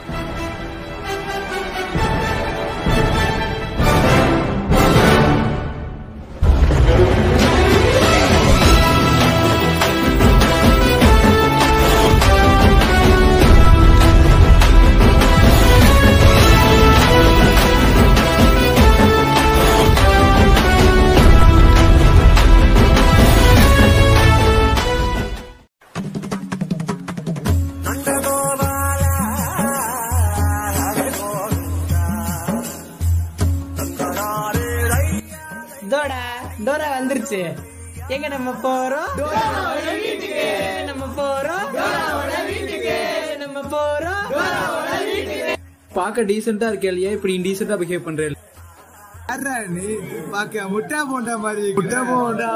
தோடா Dora வந்துருச்சு எங்க நம்ம போறோம் எங்க நம்ம போறோம் எங்க நம்ம போறோம் பார்க்க டீசெண்டா இருக்கே இப்படி இன்டீசெண்டா பிஹேவ் பண்றேன் நீ பாக்க முட்டை போண்டா மாதிரி முட்டை போண்டா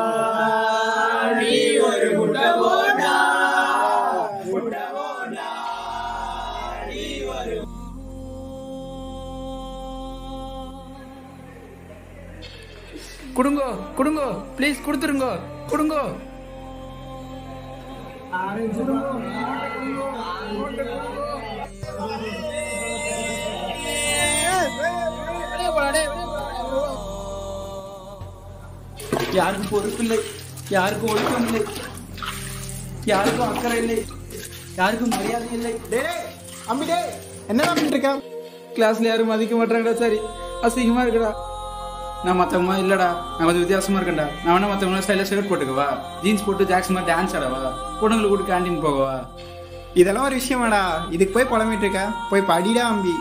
குடுங்கோ குடுங்கோ ப்ளீஸ் கொடுத்துருங்கோ குடுங்கோ யாருக்கும் பொறுப்பு இல்லை யாருக்கும் ஒழுக்கம் இல்லை யாருக்கும் அக்கறை இல்லை யாருக்கும் மரியாதை இல்லை அம்மிடே என்ன பண்ணிட்டு இருக்க கிளாஸ்ல யாரும் மதிக்க மாட்டாங்கடா சரி அசிங்கமா இருக்குடா நான் மத்தவங்க இல்லடா நான் கொஞ்சம் வித்தியாசமா இருக்கேன்டா நான் வேணா மத்தவங்க ஸ்டைல ஷர்ட் போட்டுக்கவா ஜீன்ஸ் போட்டு ஜாக்ஸ் மாதிரி டான்ஸ் ஆடவா பொண்ணுங்களை கூட கேண்டீன் போகவா இதெல்லாம் ஒரு விஷயமாடா இதுக்கு போய் புலம்பிட்டு இருக்க போய் படிடா அம்பி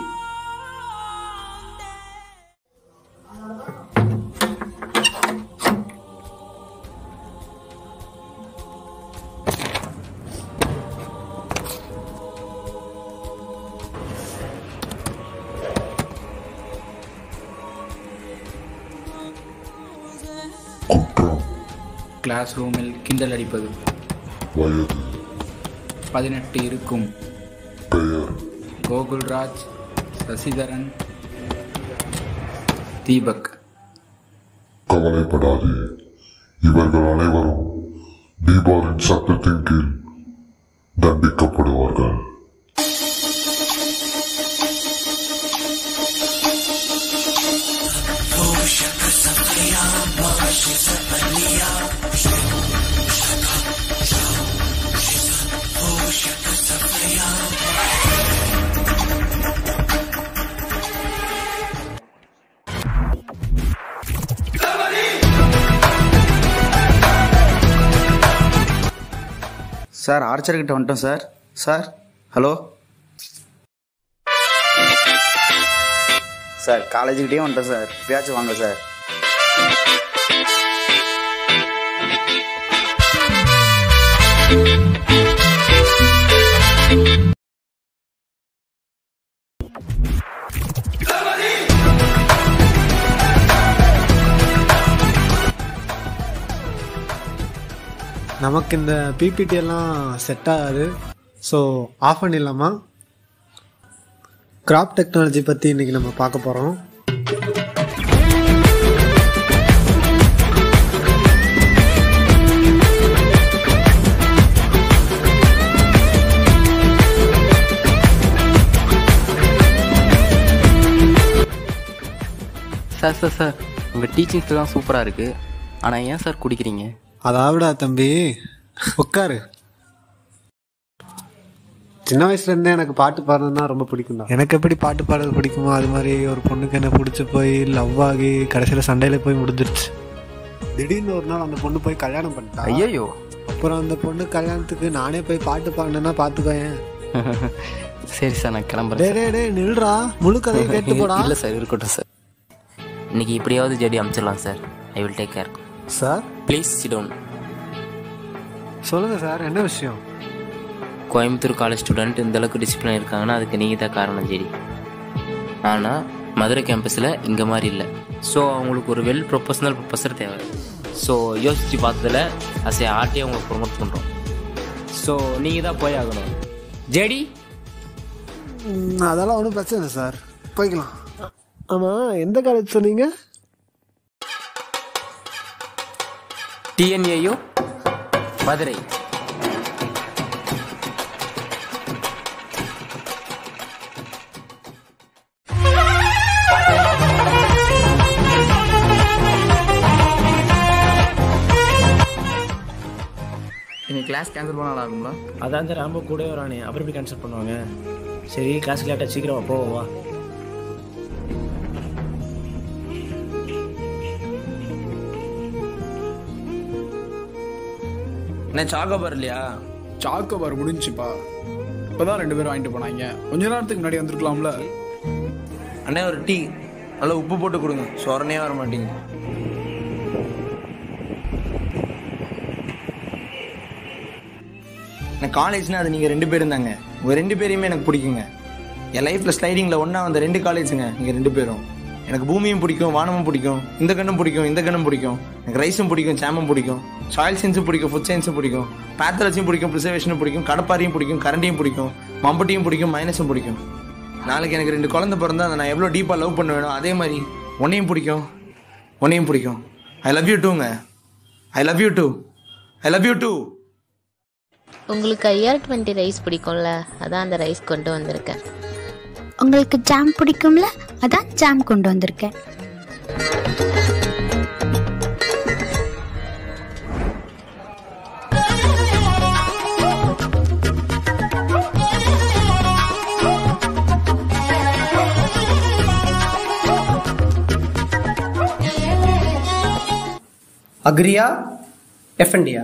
குற்றம் கிளாஸ் ரூமில் கிண்டல் அடிப்பது வயது பதினெட்டு இருக்கும் பெயர் கோகுல்ராஜ் சசிதரன் தீபக் கவலைப்படாதே இவர்கள் அனைவரும் தீபாவின் சட்டத்தின் கீழ் தண்டிக்கப்படுவார்கள் சார் ஆர்ச்சர் கிட்ட வந்துட்டோம் சார் சார் ஹலோ சார் காலேஜுக்கிட்டே வந்துட்டோம் சார் எப்பயாச்சும் வாங்க சார் நமக்கு இந்த பிபிடி எல்லாம் செட் ஆகாது ஸோ ஆஃப் பண்ணிடலாமா கிராப் டெக்னாலஜி பற்றி இன்னைக்கு நம்ம பார்க்க போகிறோம் சார் சார் சார் உங்கள் டீச்சிங் ஸ்டைலாம் சூப்பராக இருக்குது ஆனால் ஏன் சார் குடிக்கிறீங்க அதாவடா தம்பி உட்காரு சின்ன வயசுல இருந்தே எனக்கு பாட்டு பாடுறதுனா ரொம்ப பிடிக்கும் தான் எனக்கு எப்படி பாட்டு பாடுறது பிடிக்குமோ அது மாதிரி ஒரு பொண்ணுக்கு என்ன பிடிச்சி போய் லவ் ஆகி கடைசியில் சண்டையில போய் முடிஞ்சிருச்சு திடீர்னு ஒரு நாள் அந்த பொண்ணு போய் கல்யாணம் பண்ணிட்டா ஐயோ அப்புறம் அந்த பொண்ணு கல்யாணத்துக்கு நானே போய் பாட்டு பாடினேன்னா பார்த்துக்கோயேன் சரி சார் நான் டே கிளம்புறேன் டே டே நில்றா முழு கதையை கேட்டு போடா இல்லை சார் இருக்கட்டும் சார் இன்னைக்கு இப்படியாவது ஜெடி அமுச்சிடலாம் sir I will take care sir please sit down சொல்லுங்க சார் என்ன விஷயம் கோயம்புத்தூர் காலேஜ் ஸ்டூடெண்ட் இந்த அளவுக்கு டிசிப்ளின் இருக்காங்கன்னா அதுக்கு நீங்கள் தான் காரணம் ஜெடி ஆனால் மதுரை கேம்பஸில் இங்கே மாதிரி இல்லை ஸோ அவங்களுக்கு ஒரு வெல் ப்ரொஃபஷனல் ப்ரொஃபஸர் தேவை ஸோ யோசித்து பார்த்ததில் அஸ் ஏ ஆர்ட்டே உங்களுக்கு ப்ரொமோட் பண்ணுறோம் ஸோ நீங்கள் தான் போய் ஆகணும் ஜெடி ம், அதெல்லாம் ஒன்றும் பிரச்சனை இல்லை சார் போய்க்கலாம் ஆமாம் எந்த காலேஜ் சொன்னீங்க டிஎன்ஏயு மதுரை கிளாஸ் கேன்சல் பண்ண நல்லா இருக்கும்ல அதான் இந்த ராம்போ கூட வரானே அப்புறம் எப்படி கேன்சல் பண்ணுவாங்க சரி கிளாஸ் லேட்டாக சீக்கிரமா போவோம் வா என்ன சாக்கோபார் இல்லையா சாக்கோபார் முடிஞ்சுப்பா இப்பதான் ரெண்டு பேரும் வாங்கிட்டு போனாங்க கொஞ்ச நேரத்துக்கு முன்னாடி வந்திருக்கலாம்ல அண்ணே ஒரு டீ நல்லா உப்பு போட்டு கொடுங்க சொரனே வர மாட்டேங்குது எனக்கு காலேஜ்னா அது நீங்கள் ரெண்டு பேரும் தாங்க உங்கள் ரெண்டு பேரையுமே எனக்கு பிடிக்குங்க என் லைஃப்பில் ஸ்லைடிங்கில் ஒன்றா வந்த ரெண்டு காலேஜுங்க நீங்கள் ரெண்டு பேரும் எனக்கு பூமியும் பிடிக்கும் வானமும் பிடிக்கும் இந்த கண்ணும் பிடிக்கும் இந்த கண்ணும் பிடிக்கும் எனக்கு ரைஸும் பிடிக்கும் சாமும் பிடிக்கும் சாயில் சயின்ஸும் பிடிக்கும் ஃபுட் சயின்ஸும் பிடிக்கும் பேத்தலஜியும் பிடிக்கும் ப்ரிசர்வேஷனும் பிடிக்கும் கடப்பாரியும் பிடிக்கும் கரண்டியும் பிடிக்கும் மம்பட்டியும் பிடிக்கும் மைனஸும் பிடிக்கும் நாளைக்கு எனக்கு ரெண்டு குழந்தை பிறந்தா அதை நான் எவ்வளோ டீப்பாக லவ் பண்ணுவேனோ அதே மாதிரி உன்னையும் பிடிக்கும் உன்னையும் பிடிக்கும் ஐ லவ் யூ டூங்க I love you too I love you too உங்களுக்கு ஐஆர் டுவெண்ட்டி ரைஸ் பிடிக்கும்ல அதான் அந்த ரைஸ் கொண்டு வந்திருக்கேன் உங்களுக்கு ஜாம் பிடிக்கும்ல அதான் ஜாம் கொண்டு வந்திருக்கேன் அக்ரியா எஃப்என்டியா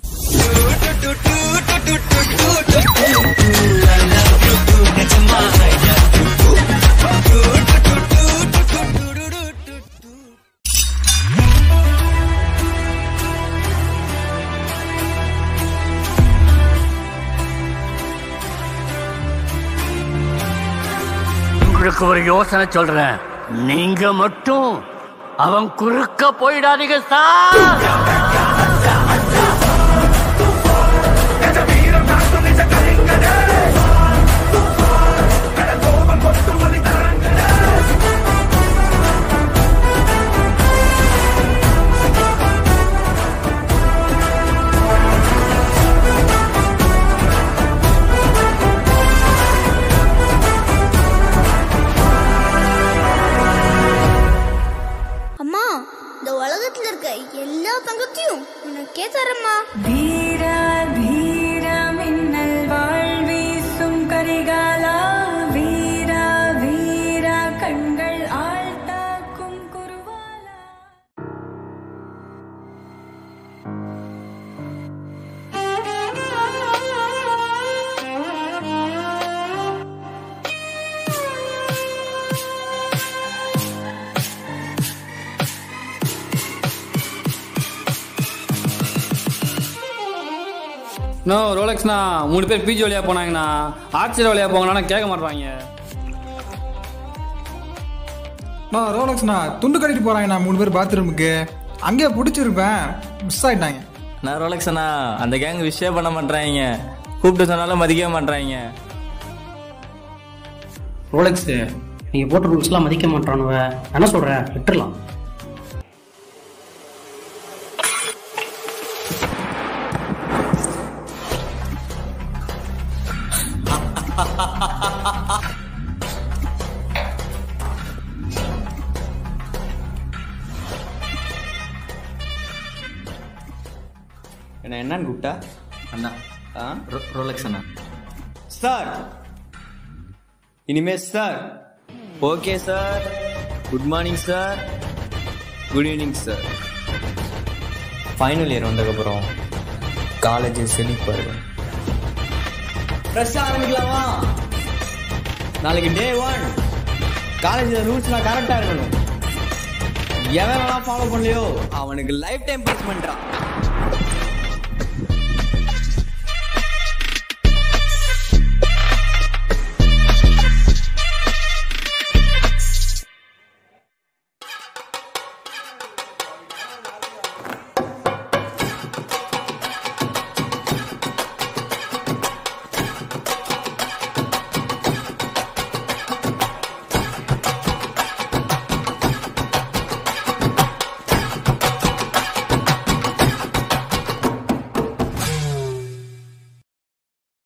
உங்களுக்கு ஒரு யோசனை சொல்றேன் நீங்க மட்டும் அவன் குறுக்க போயிடாதீங்க சார் அம்மா இந்த உலகத்துல இருக்க எல்லா தங்கத்தையும் உனக்கே தரமா வீரா வீரா மின்னல் வாழ் வீசும் கரிகாலா வீரா வீரா கண்கள் ஆழ்த்தாக்கும் குருவாலா நோ ரோலெக்ஸ்ண்ணா மூணு பேர் பிஜி வழியாக போனாங்கண்ணா ஆர்ச்சர் வழியாக போங்கண்ணா கேட்க மாட்டாங்க நான் ரோலக்ஸ்ண்ணா துண்டு கட்டிட்டு போறாங்கண்ணா மூணு பேர் பாத்ரூமுக்கு அங்கேயே பிடிச்சிருப்பேன் மிஸ் ஆயிட்டாங்க நான் ரோலக்ஸண்ணா அந்த கேங் விஷயே பண்ண மாட்டேறாங்க கூப்பிட்டு சொன்னாலும் மதிக்கவே மாட்டேறாங்க ரோலெக்ஸ் நீங்க போட்ட ரூல்ஸ்லாம் மதிக்க மாட்டானுவ என்ன சொல்ற விட்டுறலாம் என்ன என்னன்னு கூப்பிட்டா அண்ணா ஆ ரோலக்ஸ் அண்ணா சார் இனிமே sir okay sir good morning sir good evening sir final year வந்ததுக்கப்புறம் காலேஜ் செழிப்பாரு ஃப்ரெஷ்ஷாக ஆரம்பிக்கலாமா நாளைக்கு டே ஒன் காலேஜில் ரூல்ஸ்லாம் கரெக்டாக இருக்கணும் எவன் வேணா ஃபாலோ பண்ணலையோ அவனுக்கு லைஃப் டைம் பனிஷ்மெண்ட்ரா